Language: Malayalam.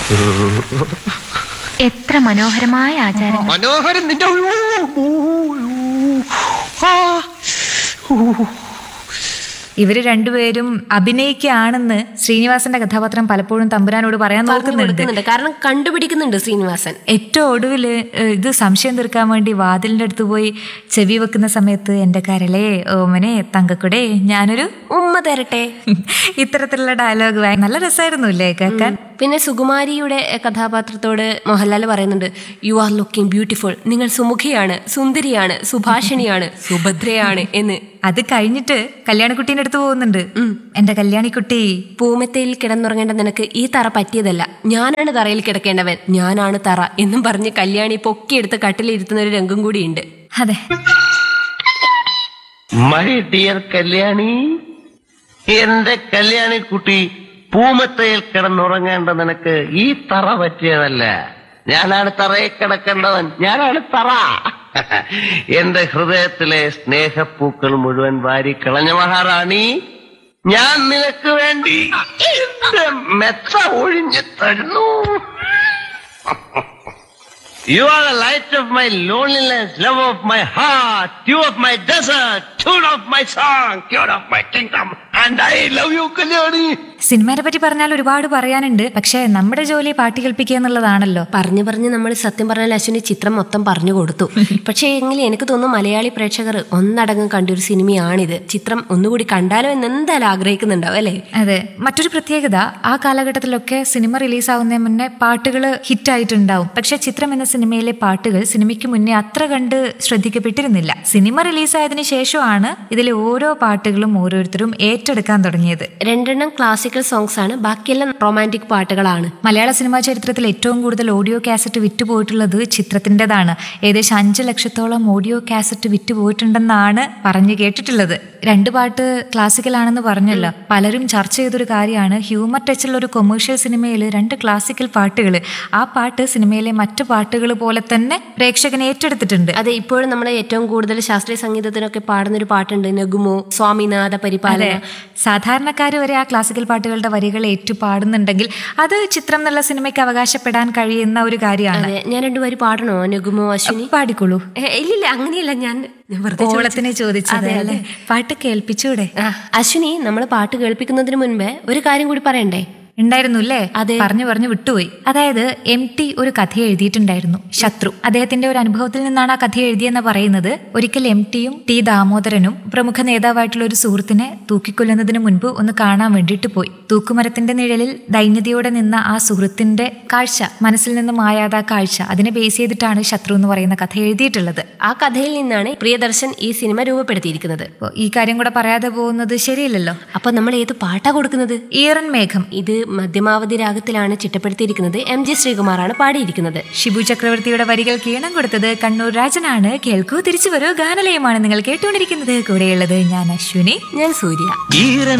എത്ര മനോഹരമായ ആചാരം മനോഹരൻ നിന്റെ ആ. ഇവര് രണ്ടുപേരും അഭിനയിക്കുകയാണെന്ന് ശ്രീനിവാസന്റെ കഥാപാത്രം പലപ്പോഴും തമ്പുരാനോട് പറയാൻ പറഞ്ഞു നോക്കുന്നുണ്ട് കൊടുക്കുന്നുണ്ട് കാരണം കണ്ടുപിടിക്കുന്നുണ്ട് ശ്രീനിവാസൻ ഏറ്റവും ഒടുവില് ഏഹ്, ഇത് സംശയം തീർക്കാൻ വേണ്ടി വാതിലിന്റെ അടുത്ത് പോയി ചെവി വെക്കുന്ന സമയത്ത് എന്റെ കരളെ ഓമനെ തങ്കക്കുടെ ഞാനൊരു ഉമ്മ തരട്ടെ ഇത്തരത്തിലുള്ള ഡയലോഗ് നല്ല രസമായിരുന്നു ഇല്ലേ കേൾക്കാൻ പിന്നെ സുകുമാരിയുടെ എ, കഥാപാത്രത്തോട് മോഹൻലാൽ പറയുന്നുണ്ട് യു ആർ ലുക്കിംഗ് ബ്യൂട്ടിഫുൾ നിങ്ങൾ സുമുഖിയാണ് സുന്ദരിയാണ് സുഭാഷിണിയാണ് സുഭദ്രയാണ് എന്ന് അത് കഴിഞ്ഞിട്ട് കല്യാണിക്കുട്ടീൻ്റെ അടുത്ത് പോകുന്നുണ്ട് എന്റെ കല്യാണിക്കുട്ടി പൂമെത്തയിൽ കിടന്നുറങ്ങേണ്ട നിനക്ക് ഈ തറ പറ്റിയതല്ല ഞാനാണ് തറയിൽ കിടക്കേണ്ടവൻ ഞാനാണ് തറ എന്നും പറഞ്ഞ് കല്യാണി പൊക്കിയെടുത്ത് കട്ടിലിരുത്തുന്ന ഒരു രംഗം കൂടിയുണ്ട് അതെ മൈ ഡിയർ കല്യാണി എന്റെ കല്യാണി കുട്ടി പൂമത്തയിൽ കിടന്നുറങ്ങേണ്ട നിനക്ക് ഈ തറ പറ്റിയതല്ല ഞാനാണ് തറയിൽ കിടക്കേണ്ടവൻ ഞാനാണ് തറ എന്റെ ഹൃദയത്തിലെ സ്നേഹപ്പൂക്കൾ മുഴുവൻ വാരി കളഞ്ഞ മഹാറാണി ഞാൻ നിനക്ക് വേണ്ടി എന്റെ മെത്ത ഒഴിഞ്ഞു തരുന്നു You are the light of my loneliness, love of my heart, dew of my desert, tune of my song, cure of my kingdom, and I love you, Kalyani. സിനിമയെ പറ്റി പറഞ്ഞാൽ ഒരുപാട് പറയാനുണ്ട് പക്ഷേ നമ്മുടെ ജോലി പാട്ടി കേൾപ്പിക്കുക എന്നുള്ളതാണല്ലോ പറഞ്ഞു പറഞ്ഞ് നമ്മൾ സത്യം പറഞ്ഞാൽ അശ്വിനി ചിത്രം മൊത്തം പറഞ്ഞു കൊടുത്തു പക്ഷേ എങ്കിലും എനിക്ക് തോന്നുന്നു മലയാളി പ്രേക്ഷകർ ഒന്നടങ്കം കണ്ടൊരു സിനിമയാണിത് ചിത്രം ഒന്നുകൂടി കണ്ടാലോ എന്ന് എന്തായാലും ആഗ്രഹിക്കുന്നുണ്ടാവും അല്ലേ അതെ മറ്റൊരു പ്രത്യേകത ആ കാലഘട്ടത്തിലൊക്കെ സിനിമ റിലീസാവുന്നതിന് മുന്നേ പാട്ടുകൾ ഹിറ്റായിട്ടുണ്ടാവും പക്ഷെ ചിത്രം എന്ന സിനിമയിലെ പാട്ടുകൾ സിനിമയ്ക്ക് മുന്നേ അത്ര കണ്ട് ശ്രദ്ധിക്കപ്പെട്ടിരുന്നില്ല സിനിമ റിലീസായതിനു ശേഷമാണ് ഇതിലെ ഓരോ പാട്ടുകളും ഓരോരുത്തരും ഏറ്റെടുക്കാൻ തുടങ്ങിയത് രണ്ടെണ്ണം ക്ലാസിക്കൽ സോങ്സ് ആണ് ബാക്കിയെല്ലാം റൊമാൻറ്റിക് പാട്ടുകളാണ് മലയാള സിനിമാ ചരിത്രത്തിൽ ഏറ്റവും കൂടുതൽ ഓഡിയോ കാസറ്റ് വിറ്റുപോയിട്ടുള്ളത് ചിത്രത്തിൻ്റെതാണ് ഏകദേശം അഞ്ച് ലക്ഷത്തോളം ഓഡിയോ കാസറ്റ് വിറ്റുപോയിട്ടുണ്ടെന്നാണ് പറഞ്ഞു കേട്ടിട്ടുള്ളത് രണ്ട് പാട്ട് ക്ലാസിക്കൽ ആണെന്ന് പറഞ്ഞല്ലോ പലരും ചർച്ച ചെയ്തൊരു കാര്യമാണ് ഹ്യൂമർ ടച്ചുള്ള ഒരു കൊമേഴ്ഷ്യൽ സിനിമയിൽ രണ്ട് ക്ലാസിക്കൽ പാട്ടുകൾ ആ പാട്ട് സിനിമയിലെ മറ്റു പാട്ടുകൾ പോലെ തന്നെ പ്രേക്ഷകൻ ഏറ്റെടുത്തിട്ടുണ്ട് അതെ ഇപ്പോഴും നമ്മൾ ഏറ്റവും കൂടുതൽ ശാസ്ത്രീയ സംഗീതത്തിനൊക്കെ പാടുന്ന ഒരു പാട്ടുണ്ട് നഗുമോ സ്വാമിനാഥ പരിപാലന അതെ സാധാരണക്കാർ വരെ ആ ക്ലാസിക്കൽ പാട്ടുകളുടെ വരികൾ ഏറ്റു പാടുന്നുണ്ടെങ്കിൽ അത് ചിത്രം എന്നുള്ള സിനിമയ്ക്ക് അവകാശപ്പെടാൻ കഴിയുന്ന ഒരു കാര്യമാണ് അതെ ഞാൻ രണ്ടുപേരും പാടണോ നഗുമോ അശ്വിനി പാടിക്കോളൂ ഏ, ഇല്ലില്ല അങ്ങനെയല്ല ഞാൻ ഞാൻ വെറുതെ ചോദിച്ചു. ഓളത്തിനെ ചോദിച്ചത് അതെ, അല്ലേ പാട്ട് കേൾപ്പിച്ചൂടെ ആ, അശ്വിനി നമ്മൾ പാട്ട് കേൾപ്പിക്കുന്നതിന് മുൻപേ ഒരു കാര്യം കൂടി പറയണ്ടേ ഉണ്ടായിരുന്നു അല്ലേ അതെ. പറഞ്ഞു പറഞ്ഞു വിട്ടുപോയി അതായത് എം ടി ഒരു കഥ എഴുതിയിട്ടുണ്ടായിരുന്നു ശത്രു അദ്ദേഹത്തിന്റെ ഒരു അനുഭവത്തിൽ നിന്നാണ് ആ കഥ എഴുതിയെന്ന് പറയുന്നത് ഒരിക്കൽ എം ടിയും ടി ദാമോദരനും പ്രമുഖ നേതാവായിട്ടുള്ള ഒരു സുഹൃത്തിനെ തൂക്കിക്കൊല്ലുന്നതിന് മുൻപ് ഒന്ന് കാണാൻ വേണ്ടിയിട്ട് പോയി തൂക്കുമരത്തിന്റെ നിഴലിൽ ദൈന്യതയോടെ നിന്ന ആ സുഹൃത്തിന്റെ കാഴ്ച മനസ്സിൽ നിന്ന് മായാതെ ആ കാഴ്ച അതിനെ ബേസ് ചെയ്തിട്ടാണ് ശത്രു എന്ന് പറയുന്ന കഥ എഴുതിയിട്ടുള്ളത് ആ കഥയിൽ നിന്നാണ് പ്രിയദർശൻ ഈ സിനിമ രൂപപ്പെടുത്തിയിരിക്കുന്നത് അപ്പോ ഈ കാര്യം കൂടെ പറയാതെ പോകുന്നത് ശരിയല്ലല്ലോ അപ്പൊ നമ്മൾ ഏത് പാട്ടാ കൊടുക്കുന്നത് ഈറൻ മേഘം ഇത് മധ്യമാവധി രാഗത്തിലാണ് ചിട്ടപ്പെടുത്തിയിരിക്കുന്നത് എം ജി ശ്രീകുമാറാണ് പാടിയിരിക്കുന്നത് ഷിബു ചക്രവർത്തിയുടെ വരികൾക്ക് ഈണം കൊടുത്തത് കണ്ണൂർ രാജനാണ് കേൾക്കൂ തിരിച്ചു വരൂ ഗാനലയമാണ് നിങ്ങൾ കേട്ടുകൊണ്ടിരിക്കുന്നത് കൂടെയുള്ളത് ഞാൻ അശ്വിനി ഞാൻ സൂര്യ ഈരൻ